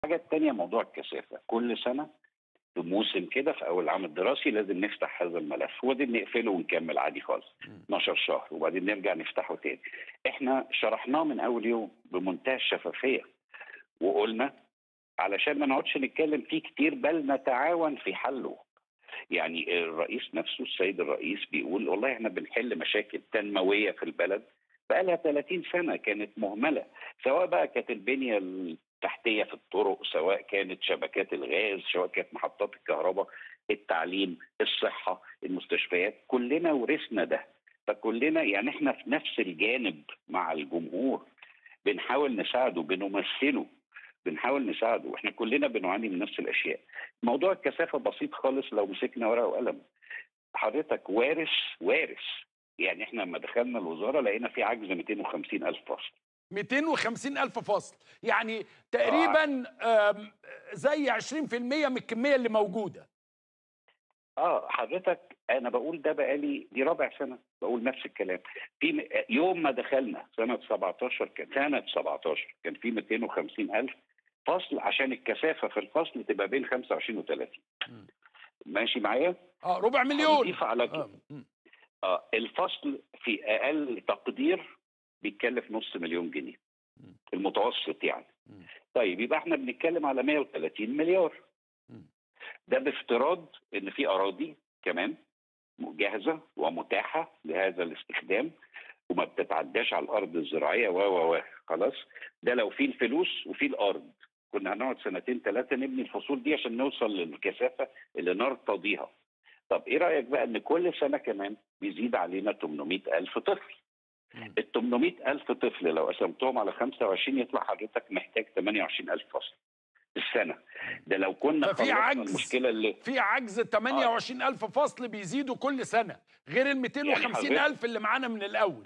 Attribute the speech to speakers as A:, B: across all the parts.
A: الحاجه الثانيه موضوع الكثافه كل سنه في موسم كده في اول العام الدراسي لازم نفتح هذا الملف وبعدين نقفله ونكمل عادي خالص 12 شهر وبعدين نرجع نفتحه تاني احنا شرحناه من اول يوم بمنتهى الشفافيه وقلنا علشان ما نقعدش نتكلم فيه كتير بل نتعاون في حله يعني الرئيس نفسه السيد الرئيس بيقول والله احنا بنحل مشاكل تنمويه في البلد بقى لها 30 سنه كانت مهمله سواء بقى كانت البنيه التحتيه في الطرق سواء كانت شبكات الغاز سواء كانت محطات الكهرباء التعليم الصحه المستشفيات كلنا ورثنا ده فكلنا يعني احنا في نفس الجانب مع الجمهور بنحاول نساعده بنمثله بنحاول نساعده واحنا كلنا بنعاني من نفس الاشياء موضوع الكثافه بسيط خالص لو مسكنا ورقه وقلم حضرتك وارث وارث يعني احنا لما دخلنا الوزاره لقينا في عجز 250 الف فصل
B: 250 ألف فصل يعني تقريبا آم، زي 20% من الكمية اللي موجودة
A: اه حضرتك انا بقول ده بقالي دي رابع سنه بقول نفس الكلام في م- يوم ما دخلنا سنه 17 كان سنه 17 كان في 250 الف فصل عشان الكثافه في الفصل تبقى بين 25 و 30
B: مم.
A: ماشي معايا؟
B: اه ربع مليون
A: هنضيف على كده
B: آه. مم.
A: آه الفصل في اقل تقدير بيتكلف نص مليون جنيه
B: مم.
A: المتوسط يعني
B: مم.
A: طيب يبقى احنا بنتكلم على 130 مليار
B: مم.
A: ده بافتراض ان في اراضي كمان جاهزه ومتاحه لهذا الاستخدام وما بتتعداش على الارض الزراعيه و و و خلاص ده لو في الفلوس وفي الارض كنا هنقعد سنتين ثلاثه نبني الفصول دي عشان نوصل للكثافه اللي نرتضيها طب ايه رايك بقى ان كل سنه كمان بيزيد علينا 800 الف طفل
B: مم.
A: ال 800 الف طفل لو قسمتهم على 25 يطلع حضرتك محتاج 28 الف فصل في السنه ده لو كنا
B: ففي
A: خلصنا
B: عجز.
A: المشكله اللي
B: في عجز 28 ألف فصل بيزيدوا كل سنة غير ال 250
A: حضرتك-
B: ألف اللي معانا من الأول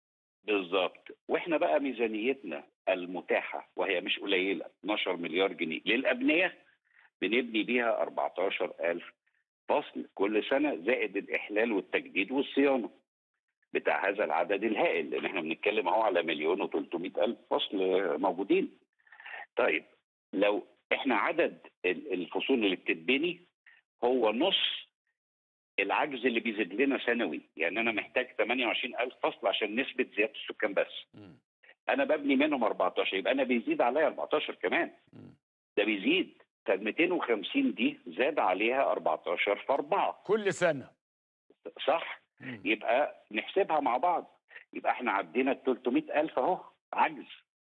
A: بالظبط واحنا بقى ميزانيتنا المتاحه وهي مش قليله 12 مليار جنيه للابنيه بنبني بيها 14000 فصل كل سنه زائد الاحلال والتجديد والصيانه بتاع هذا العدد الهائل لان احنا بنتكلم اهو على مليون و300 الف فصل موجودين طيب لو احنا عدد ال- الفصول اللي بتتبني هو نص العجز اللي بيزيد لنا سنوي يعني انا محتاج 28 الف فصل عشان نسبه زياده السكان بس
B: مم.
A: انا ببني منهم 14 يبقى انا بيزيد عليا 14 كمان
B: مم.
A: ده بيزيد طب 250 دي زاد عليها 14 في 4
B: كل سنة
A: صح
B: مم.
A: يبقى نحسبها مع بعض يبقى احنا عدينا ال 300 ألف أهو عجز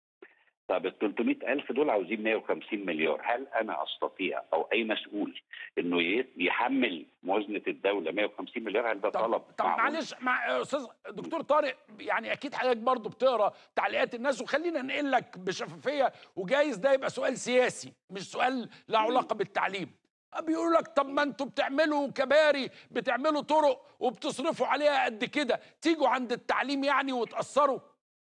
A: طب ال 300 ألف دول عاوزين 150 مليار هل أنا أستطيع أو أي مسؤول إنه ي- يحمل موازنة الدولة 150 مليار هل ده طلب
B: طب, طب
A: معقول؟
B: معلش مع استاذ دكتور طارق يعني اكيد حضرتك برضو بتقرا تعليقات الناس وخلينا ننقل لك بشفافيه وجايز ده يبقى سؤال سياسي مش سؤال له علاقه بالتعليم بيقولوا لك طب ما انتوا بتعملوا كباري بتعملوا طرق وبتصرفوا عليها قد كده تيجوا عند التعليم يعني وتاثروا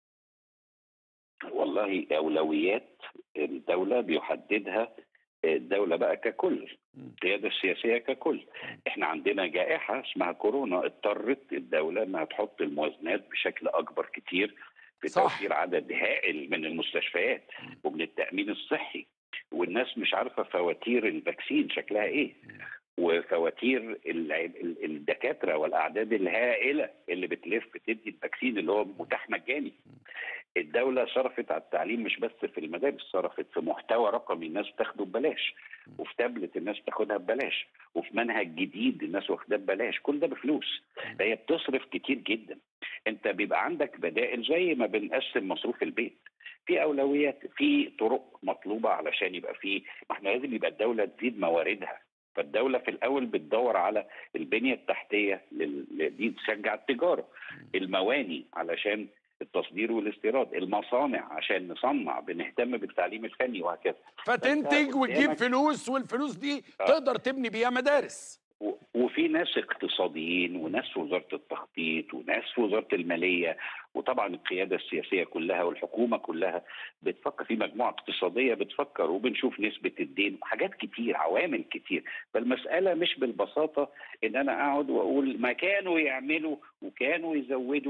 A: والله أولويات الدولة بيحددها الدولة بقى ككل القيادة السياسية ككل احنا عندنا جائحة اسمها كورونا اضطرت الدولة انها تحط الموازنات بشكل اكبر كتير في
B: صح.
A: توفير عدد هائل من المستشفيات ومن التأمين الصحي والناس مش عارفة فواتير الفاكسين شكلها ايه وفواتير ال- ال- الدكاترة والأعداد الهائلة اللي بتلف تدي الفاكسين اللي هو متاح مجاني الدولة صرفت على التعليم مش بس في المدارس صرفت في محتوى رقمي الناس بتاخده ببلاش وفي تابلت الناس بتاخدها ببلاش وفي منهج جديد الناس واخداه ببلاش كل ده بفلوس فهي بتصرف كتير جدا انت بيبقى عندك بدائل زي ما بنقسم مصروف البيت في اولويات في طرق مطلوبه علشان يبقى في ما احنا لازم يبقى الدوله تزيد مواردها فالدوله في الاول بتدور على البنيه التحتيه لل- دي تشجع التجاره المواني علشان التصدير والاستيراد المصانع عشان نصنع بنهتم بالتعليم الفني وهكذا
B: فتنتج وتجيب
A: قدامك-
B: فلوس والفلوس دي
A: آه.
B: تقدر تبني بيها مدارس
A: و- وفي ناس اقتصاديين وناس في وزاره التخطيط وناس في وزاره الماليه وطبعا القياده السياسيه كلها والحكومه كلها بتفكر في مجموعه اقتصاديه بتفكر وبنشوف نسبه الدين وحاجات كتير عوامل كتير فالمساله مش بالبساطه ان انا اقعد واقول ما كانوا يعملوا وكانوا يزودوا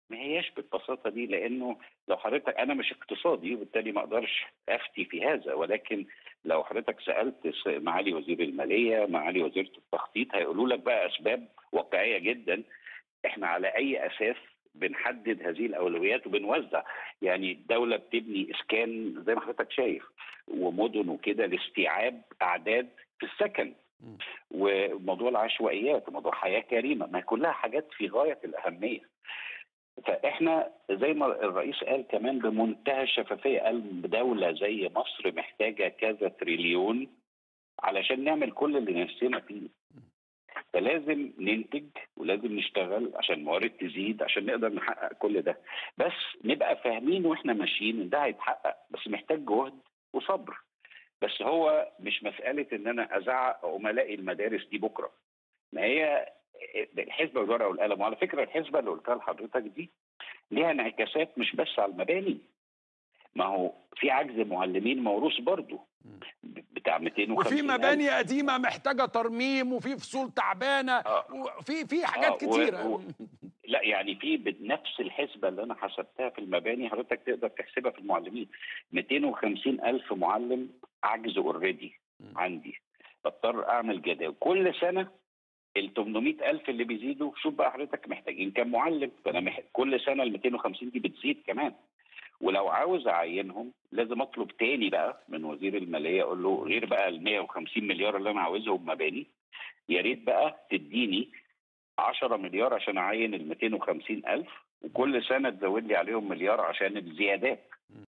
A: ما هياش بالبساطه دي لانه لو حضرتك انا مش اقتصادي وبالتالي ما اقدرش افتي في هذا ولكن لو حضرتك سالت س- معالي وزير الماليه معالي وزيره التخطيط هيقولوا لك بقى اسباب واقعيه جدا احنا على اي اساس بنحدد هذه الاولويات وبنوزع يعني الدوله بتبني اسكان زي ما حضرتك شايف ومدن وكده لاستيعاب اعداد في السكن
B: مم.
A: وموضوع العشوائيات وموضوع حياه كريمه ما هي كلها حاجات في غايه الاهميه فاحنا زي ما الرئيس قال كمان بمنتهى الشفافيه قال دوله زي مصر محتاجه كذا تريليون علشان نعمل كل اللي نفسنا فيه فلازم ننتج ولازم نشتغل عشان الموارد تزيد عشان نقدر نحقق كل ده بس نبقى فاهمين واحنا ماشيين ان ده هيتحقق بس محتاج جهد وصبر بس هو مش مساله ان انا ازعق عملاء المدارس دي بكره ما هي الحسبه والورقه والقلم وعلى فكره الحسبه اللي قلتها لحضرتك دي ليها انعكاسات مش بس على المباني ما هو في عجز معلمين موروث برضه بتاع 250
B: وفي مباني قديمه محتاجه ترميم وفي فصول تعبانه
A: آه.
B: وفي في حاجات
A: آه، و-
B: كتيره
A: و- لا يعني في بنفس الحسبه اللي انا حسبتها في المباني حضرتك تقدر تحسبها في المعلمين 250 الف معلم عجز اوريدي
B: مم.
A: عندي بضطر اعمل جداول كل سنه ال 800 الف اللي بيزيدوا شوف بقى حضرتك محتاجين كام معلم فانا مح... كل سنه ال 250 دي بتزيد كمان ولو عاوز اعينهم لازم اطلب تاني بقى من وزير الماليه اقول له غير بقى ال 150 مليار اللي انا عاوزهم مباني يا ريت بقى تديني 10 مليار عشان اعين ال 250 الف وكل سنه تزود لي عليهم مليار عشان الزيادات